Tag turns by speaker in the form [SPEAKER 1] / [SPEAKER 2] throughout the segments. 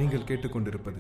[SPEAKER 1] நீங்கள் கேட்டுக்கொண்டிருப்பது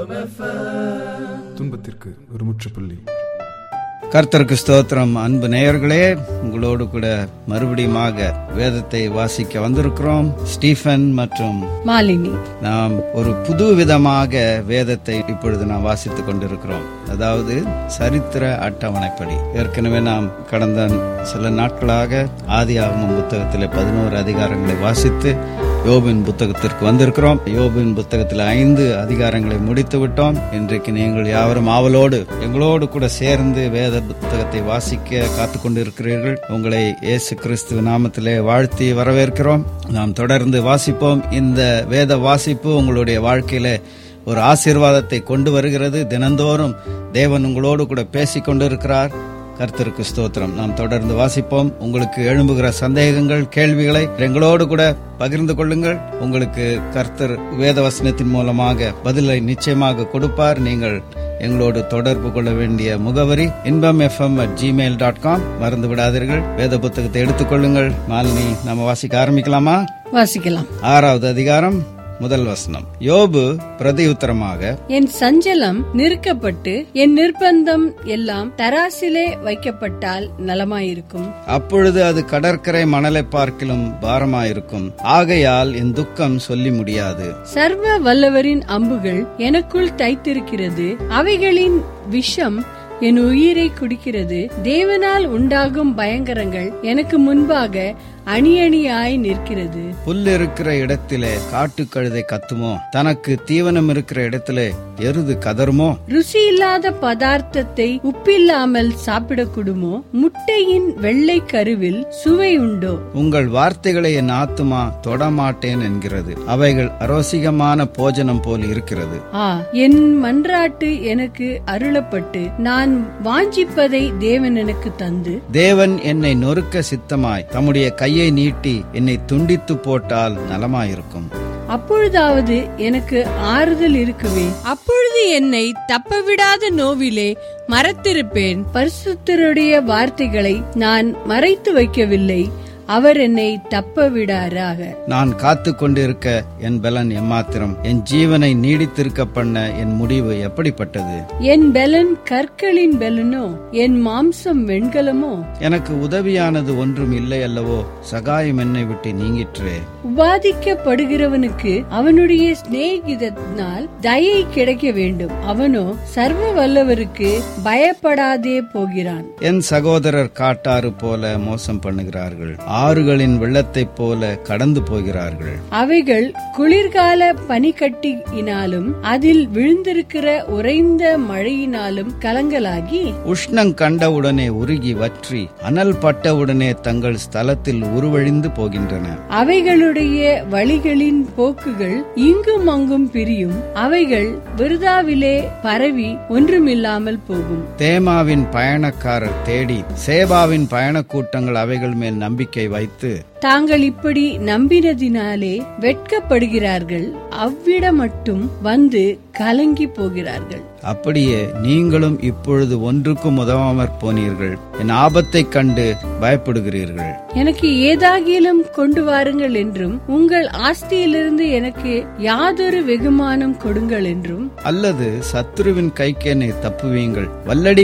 [SPEAKER 1] துன்பத்திற்கு ஒரு முற்றுப்புள்ளி
[SPEAKER 2] கர்த்தருக்கு ஸ்தோத்திரம் அன்பு நேயர்களே உங்களோடு கூட மறுபடியுமாக வேதத்தை வாசிக்க வந்திருக்கிறோம் ஸ்டீஃபன் மற்றும்
[SPEAKER 3] மாலினி
[SPEAKER 2] நாம் ஒரு புது விதமாக வேதத்தை இப்பொழுது நாம் வாசித்துக் கொண்டிருக்கிறோம் அதாவது சரித்திர அட்டவணைப்படி ஏற்கனவே நாம் கடந்த சில நாட்களாக ஆதி ஆகமம் புத்தகத்திலே பதினோரு அதிகாரங்களை வாசித்து யோபின் புத்தகத்திற்கு வந்திருக்கிறோம் யோபின் புத்தகத்தில் ஐந்து அதிகாரங்களை முடித்து விட்டோம் இன்றைக்கு நீங்கள் யாவரும் ஆவலோடு எங்களோடு கூட சேர்ந்து வேத புத்தகத்தை வாசிக்க காத்து கொண்டிருக்கிறீர்கள் உங்களை இயேசு கிறிஸ்துவ நாமத்திலே வாழ்த்தி வரவேற்கிறோம் நாம் தொடர்ந்து வாசிப்போம் இந்த வேத வாசிப்பு உங்களுடைய வாழ்க்கையில ஒரு ஆசீர்வாதத்தை கொண்டு வருகிறது தினந்தோறும் தேவன் உங்களோடு கூட பேசிக் கொண்டிருக்கிறார் கர்த்தருக்கு ஸ்தோத்திரம் நாம் தொடர்ந்து வாசிப்போம் உங்களுக்கு எழும்புகிற சந்தேகங்கள் கேள்விகளை எங்களோடு கூட பகிர்ந்து கொள்ளுங்கள் உங்களுக்கு கர்த்தர் வேதவசனத்தின் மூலமாக பதிலை நிச்சயமாக கொடுப்பார் நீங்கள் எங்களோடு தொடர்பு கொள்ள வேண்டிய முகவரி Inbam FM at Gmail dot com மறந்து விடாதீர்கள் வேத புத்தகத்தை எடுத்துக்கொள்ளுங்கள் மாலினி நம்ம வாசிக்க ஆரம்பிக்கலாமா
[SPEAKER 3] வாசிக்கலாம்
[SPEAKER 2] ஆறாவது அதிகாரம் முதல் வசனம் யோபு பிரதியுத்தரமாக
[SPEAKER 3] என் சஞ்சலம் நிறுக்கப்பட்டு என் நிர்பந்தம் எல்லாம் தராசிலே வைக்கப்பட்டால் நலமாயிருக்கும்
[SPEAKER 2] அப்பொழுது அது கடற்கரை மணலை பார்க்கிலும் பாரமாயிருக்கும் ஆகையால் என் துக்கம் சொல்லி முடியாது
[SPEAKER 3] சர்வ வல்லவரின் அம்புகள் எனக்குள் தைத்திருக்கிறது அவைகளின் விஷம் என் உயிரை குடிக்கிறது தேவனால் உண்டாகும் பயங்கரங்கள் எனக்கு முன்பாக அணி அணியாய் நிற்கிறது
[SPEAKER 2] புல் இருக்கிற இடத்திலே காட்டுக்கழுதை கத்துமோ தனக்கு தீவனம் இருக்கிற இடத்திலே எருது கதறுமோ
[SPEAKER 3] ருசி இல்லாத பதார்த்தத்தை உப்பில்லாமல் சாப்பிடக்கூடுமோ முட்டையின் வெள்ளை கருவில் சுவை உண்டோ
[SPEAKER 2] உங்கள் வார்த்தைகளை என் ஆத்துமா தொடமாட்டேன் என்கிறது அவைகள் அரோசிகமான போஜனம் போல் இருக்கிறது
[SPEAKER 3] ஆ என் மன்றாட்டு எனக்கு அருளப்பட்டு நான் வாஞ்சிப்பதை தேவன் எனக்கு தந்து
[SPEAKER 2] தேவன் என்னை நொறுக்க சித்தமாய் தம்முடைய கையை நீட்டி என்னை துண்டித்து போட்டால் நலமாயிருக்கும்
[SPEAKER 3] அப்பொழுதாவது எனக்கு ஆறுதல் இருக்குவே அப்பொழுது என்னை தப்பவிடாத நோவிலே மறத்திருப்பேன் பரிசுத்தருடைய வார்த்தைகளை நான் மறைத்து வைக்கவில்லை அவர் என்னை தப்ப விடாராக
[SPEAKER 2] நான் காத்து கொண்டிருக்க என் பலன் எம்மாத்திரம் என் ஜீவனை நீடித்திருக்க பண்ண என் முடிவு எப்படிப்பட்டது
[SPEAKER 3] என் பெலன் கற்களின் பெலனோ என் மாம்சம் வெண்கலமோ
[SPEAKER 2] எனக்கு உதவியானது ஒன்றும் இல்லை அல்லவோ சகாயம் என்னை விட்டு நீங்கிற்றே
[SPEAKER 3] உபாதிக்கப்படுகிறவனுக்கு அவனுடைய சிநேகிதனால் தயை கிடைக்க வேண்டும் அவனோ சர்வ வல்லவருக்கு பயப்படாதே போகிறான்
[SPEAKER 2] என் சகோதரர் காட்டாறு போல மோசம் பண்ணுகிறார்கள் ஆறுகளின் வெள்ளத்தைப் போல கடந்து போகிறார்கள்
[SPEAKER 3] அவைகள் குளிர்கால பனிக்கட்டியினாலும் அதில் விழுந்திருக்கிற உறைந்த மழையினாலும் கலங்கலாகி
[SPEAKER 2] உஷ்ணம் கண்டவுடனே உருகி வற்றி அனல் பட்டவுடனே தங்கள் ஸ்தலத்தில் உருவழிந்து போகின்றன
[SPEAKER 3] அவைகளுடைய வழிகளின் போக்குகள் இங்கும் அங்கும் பிரியும் அவைகள் விருதாவிலே பரவி ஒன்றுமில்லாமல் போகும்
[SPEAKER 2] தேமாவின் பயணக்காரர் தேடி சேபாவின் பயணக் கூட்டங்கள் அவைகள் மேல் நம்பிக்கை வைத்து
[SPEAKER 3] தாங்கள் இப்படி நம்பினதினாலே வெட்கப்படுகிறார்கள் அவ்விடம் மட்டும் வந்து கலங்கி போகிறார்கள்
[SPEAKER 2] அப்படியே நீங்களும் இப்பொழுது ஒன்றுக்கும் உதவாமற் போனீர்கள் என் ஆபத்தைக் கண்டு பயப்படுகிறீர்கள்
[SPEAKER 3] எனக்கு ஏதாகிலும் கொண்டு வாருங்கள் என்றும் உங்கள் ஆஸ்தியிலிருந்து எனக்கு யாதொரு வெகுமானம் கொடுங்கள் என்றும்
[SPEAKER 2] அல்லது சத்துருவின் கைக்கு என்னை தப்புவீங்கள் வல்லடி